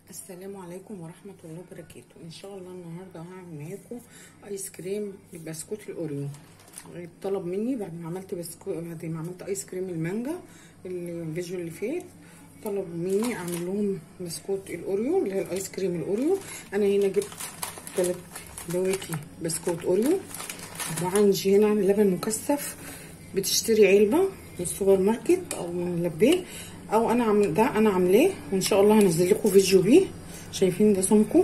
السلام عليكم ورحمة الله وبركاته ان شاء الله النهاردة هعمل معاكم ايس كريم بسكوت الاوريو طلب مني بعد ما عملت بسكوت بعد ما عملت ايس كريم المانجا الفيديو اللي فات طلبوا مني اعمل لهم بسكوت الاوريو اللي هي الايس كريم الاوريو انا هنا جبت ثلاث بواكي بسكوت اوريو وعندي هنا لبن مكثف بتشتري علبة من السوبر ماركت او من لبيه او انا عامل ده انا عاملاه وان شاء الله هنزل لكم فيديو بيه شايفين ده سمكه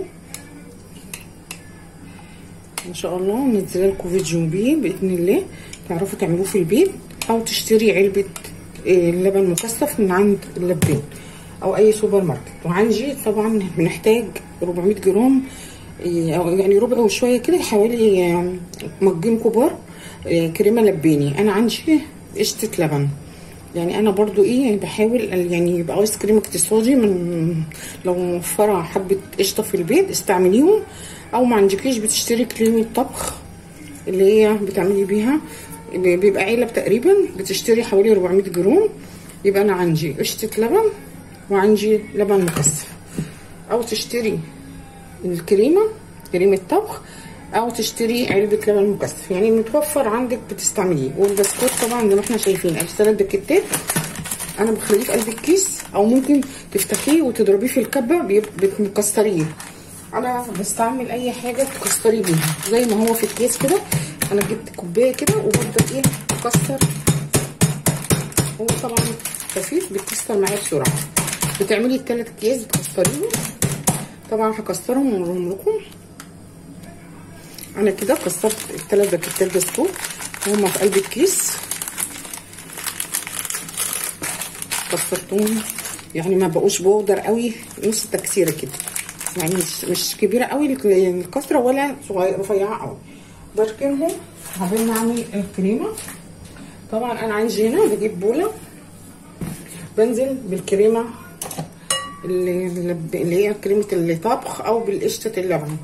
ان شاء الله هنزل لكم فيديو بيه باذن الله تعرفوا تعملوه في البيت او تشتري علبه لبن مكثف من عند اللبان او اي سوبر ماركت وعندي طبعا بنحتاج 400 جرام يعني ربع وشويه كده حوالي مجين كبار كريمه لباني انا عندي قشطه لبن يعني انا برضو ايه بحاول يعني يبقى ايس كريم اقتصادي من لو موفره حبه قشطه في البيت استعمليهم او ما عندكيش بتشتري كريمه طبخ اللي هي بتعملي بيها بيبقى علب تقريبا بتشتري حوالي 400 جرام يبقى انا عندي قشطه لبن وعندي لبن مكثف او تشتري الكريمه كريمه طبخ او تشتري علبه لبن مكثف يعني متوفر عندك بتستعمليه والبسكوت طبعا زي ما احنا شايفين ثلاث باكيتات انا بخليه في قلب الكيس او ممكن تفتحيه وتضربيه في الكبه بتكسريه انا بستعمل اي حاجه تكسري بيها زي ما هو في الكيس كده انا جبت كوبايه كده وببدا ايه اكسر هو طبعا خفيف بيتكسر معايا بسرعه بتعملي الثلاث اكياس بتكسريهم طبعا هكسرهم واوريهم لكم انا كده كسرت الثلاث باكيتات بسكوت هما في قلب الكيس كسرتهم يعني ما بقوش بودر قوي نص تكسيره كده يعني مش مش كبيره قوي الكسره ولا صغيره رفيعه قوي بركنهم قبل ما اعمل الكريمه طبعا انا عندي هنا بجيب بوله بنزل بالكريمه اللي, اللي هي كريمه الطبخ او بالقشطه اللبن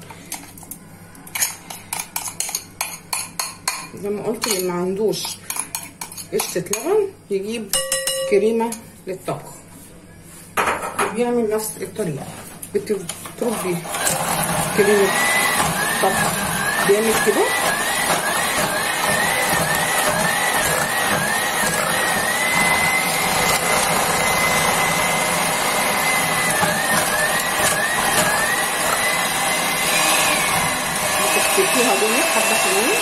زي ما قلت اللي ما عندوش قشطه لبن يجيب كريمه للطبخ بيعمل نفس الطريقه بتربي كريمه طبخ بيعمل كده بتكتفيها دول حبه حلوين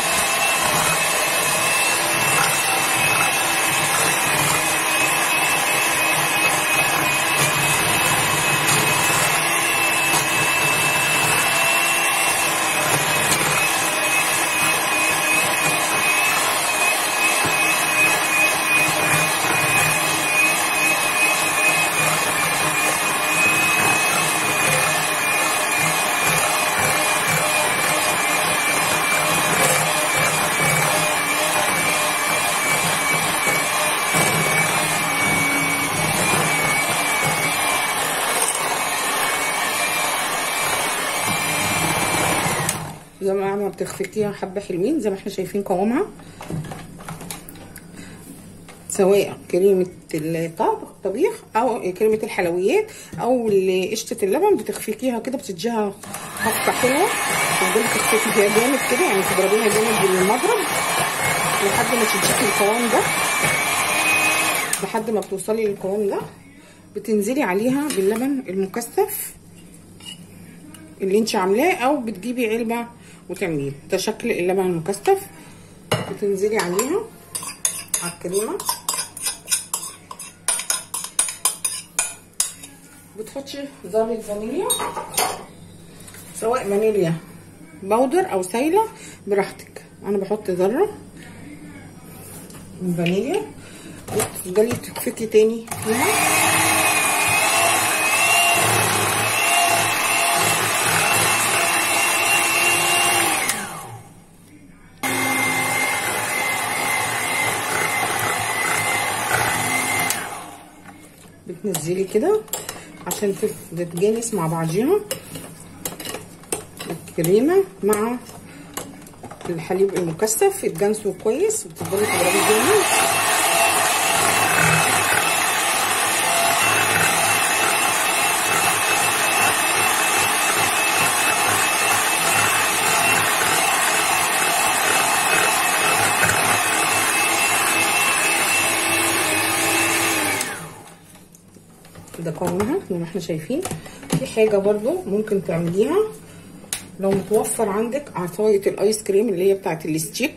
زي ما بتخفقيها حبه حلوين زي ما احنا شايفين قوامها سواء كريمه الطبيخ او كريمه الحلويات او قشطه اللبن بتخفقيها كده بتديها خفقه حلوه تفضلي تخفقي فيها جامد كده يعني تضربيها جامد بالمضرب لحد ما تديكي القوام ده لحد ما بتوصلي للقوام ده بتنزلي عليها باللبن المكثف اللي انت عاملاه او بتجيبي علبه وتعمليه ده شكل اللبن المكثف بتنزلي عليها على الكريمه بتحطي ذره فانيليا سواء فانيليا بودر او سايله براحتك انا بحط ذره من فانيليا وتفضلي تكفكي تاني فيها بتنزلي كده عشان تتجانس مع بعضيها الكريمه مع الحليب المكثف يتجانسوا كويس وتفضلي تضربي جامد مكونها زي ما احنا شايفين في حاجه برضو ممكن تعمليها لو متوفر عندك عصايه الايس كريم اللي هي بتاعه الستيك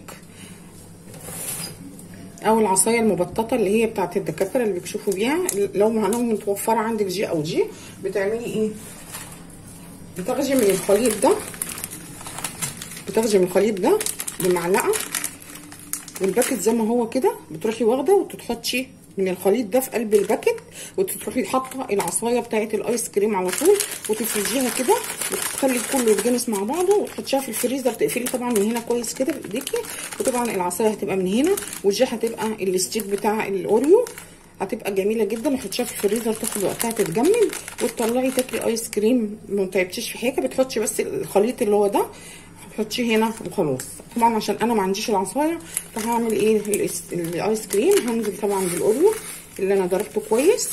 او العصايه المبططه اللي هي بتاعه الدكاتره اللي بيكشفوا بيها لو لو متوفره عندك جي او جي بتعملي ايه بتاخدي من الخليط ده بتاخدي من الخليط ده بمعلقه والباكت زي ما هو كده بتروحي واخده وتحطي من الخليط ده في قلب الباكت وتروحي حاطه العصايه بتاعه الايس كريم على طول وتفرجيها كده وتخلي كله يتجانس مع بعضه وتحطيها في الفريزر تقفلي طبعا من هنا كويس كده بايديكي وطبعا العصايه هتبقى من هنا والجي هتبقى الستيك بتاع الاوريو هتبقى جميله جدا وتحطيها في الفريزر تاخد وقتها تتجمد وتطلعي تاكلي ايس كريم ما تعبتيش في حاجه بتحطي بس الخليط اللي هو ده تحطيه هنا وخلاص طبعا عشان انا ما عنديش العصايه فهعمل ايه الايس كريم هنزل طبعا بالاوريو اللي انا ضربته كويس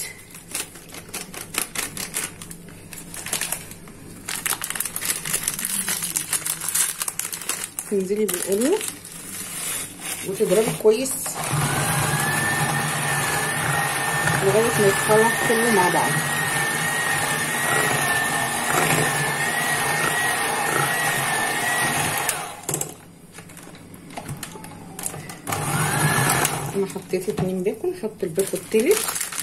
تنزلي بالاوريو وتضربي كويس لغايه ما يتخلط كله مع بعض انا حطيت اتنين بيكون نحط البيكو التالت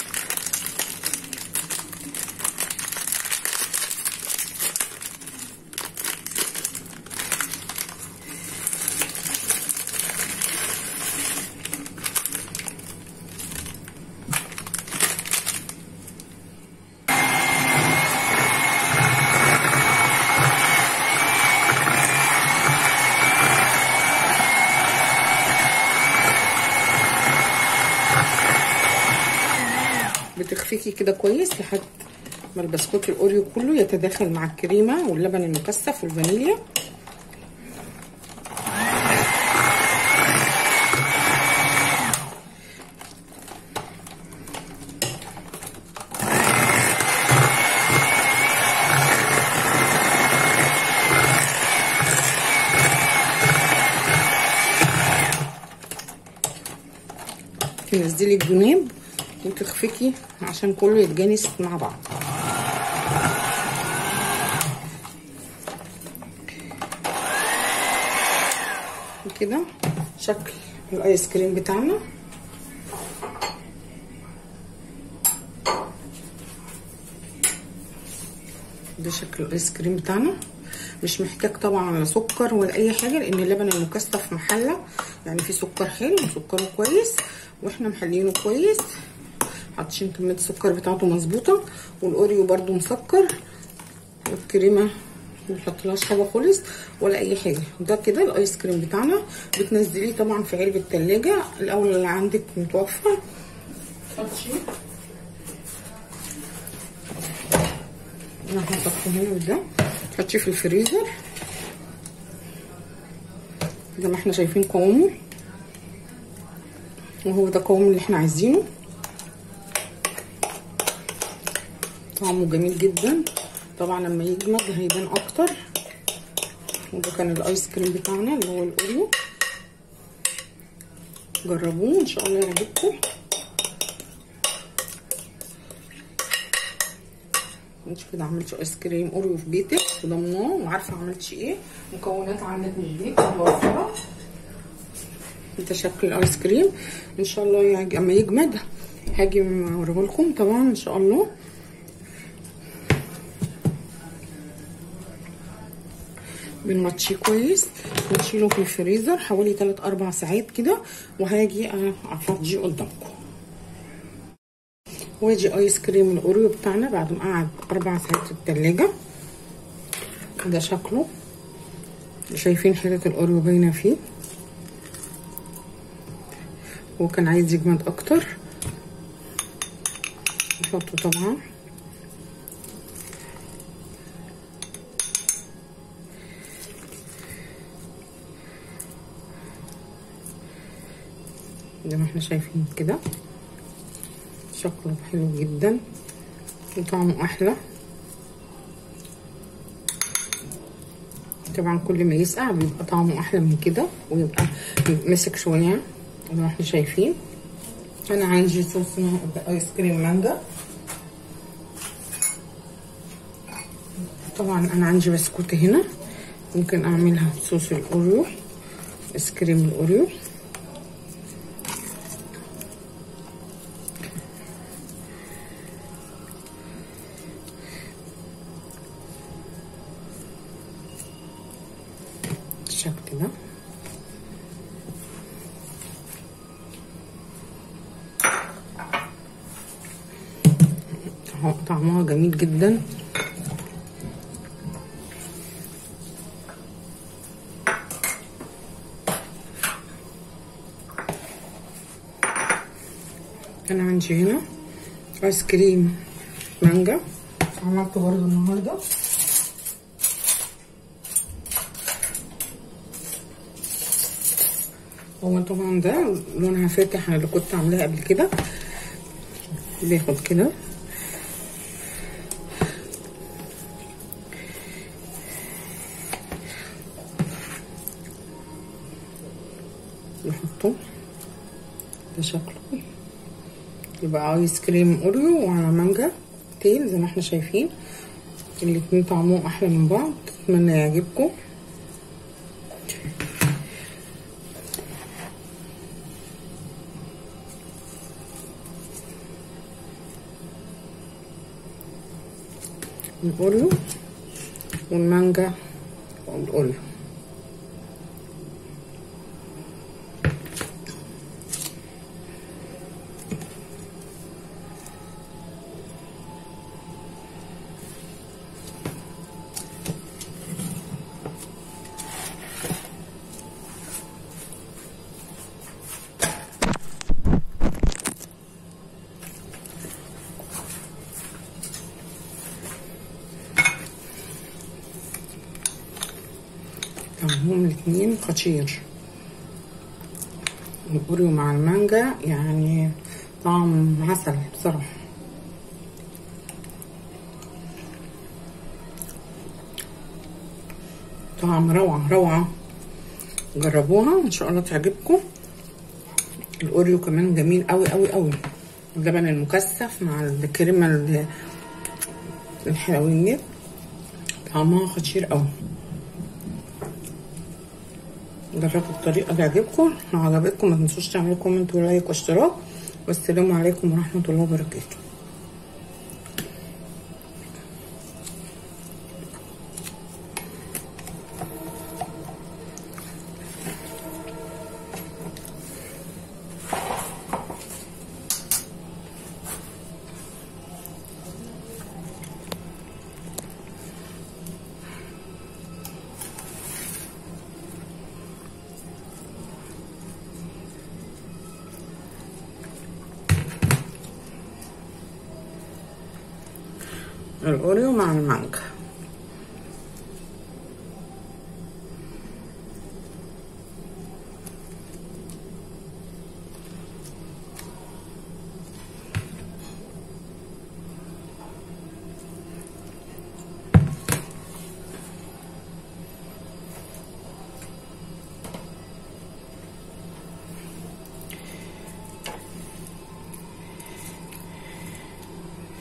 بتخفيكي كده كويس لحد ما البسكوت الاوريو كله يتداخل مع الكريمه واللبن المكثف والفانيليا تنزلي الجناب وتخفكي عشان كله يتجانس مع بعض كده شكل الايس كريم بتاعنا ده شكل الايس كريم بتاعنا مش محتاج طبعا لا سكر ولا اي حاجه لان اللبن المكثف محلى يعني في سكر حلو وسكره كويس واحنا محلينه كويس حاطين كميه السكر بتاعته مظبوطه والاوريو برده مسكر والكريمه ما بنحطلهاش حاجه خالص ولا اي حاجه ده كده الايس كريم بتاعنا بتنزليه طبعا في علبه تلاجة الاول اللي عندك متوفر حطي انا هحطه هنا ده تحطيه في الفريزر زي ما احنا شايفين قوامه وهو ده قوام اللي احنا عايزينه طعمه جميل جدا طبعا لما يجمد هيبان اكتر وده كان الايس كريم بتاعنا اللي هو الاوريو جربوه ان شاء الله يعجبكم انت كده عملتي ايس كريم اوريو في بيتك وضمناه وعارفه عملتي ايه مكونات عندك من البيت متوفره ده شكل الايس كريم ان شاء الله يعج... اما يجمد هاجي اوريه لكم طبعا ان شاء الله بنغطيه كويس ونشيله في الفريزر حوالي 3 4 ساعات كده وهاجي افضيه قدامكم وادي ايس كريم الاوريو بتاعنا بعد ما قعد 4 ساعات في التلاجة ده شكله شايفين حتة الاوريو باينة فيه هو كان عايز يجمد اكتر نحطه طبعا زي ما احنا شايفين كده شكله حلو جدا وطعمه احلى طبعا كل ما يسقع بيبقى طعمه احلى من كده ويبقى مسك شويه زي ما احنا شايفين انا عندي صوص ايس كريم مانجا طبعا انا عندي بسكوتة هنا ممكن اعملها صوص الاوريو ايس كريم الاوريو بالشكل ده اهو طعمها جميل جدا انا عندي هنا ايس كريم مانجا عملته برضو النهارده هو طبعا ده لونها فاتح على اللي كنت عاملاها قبل كده بياخد كده نحطه ده شكله يبقى ايس كريم اوريو وعلى مانجا تيل زي ما احنا شايفين الاتنين طعمهم احلى من بعض اتمنى يعجبكم الاوريو والمانجا والاوريو طعمهم الاتنين خطير الاوريو مع المانجا يعني طعم عسل بصراحة طعم روعة روعة جربوها ان شاء الله تعجبكم الاوريو كمان جميل قوي قوي قوي اللبن المكثف مع الكريمة الحلويات طعمها خطير قوي جربوا الطريقه تعجبكم لو عجبتكم ما تنسوش تعملوا كومنت ولايك واشتراك والسلام عليكم ورحمه الله وبركاته الاوريو مع المانجا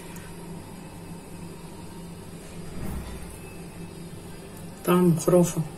طعم خرافه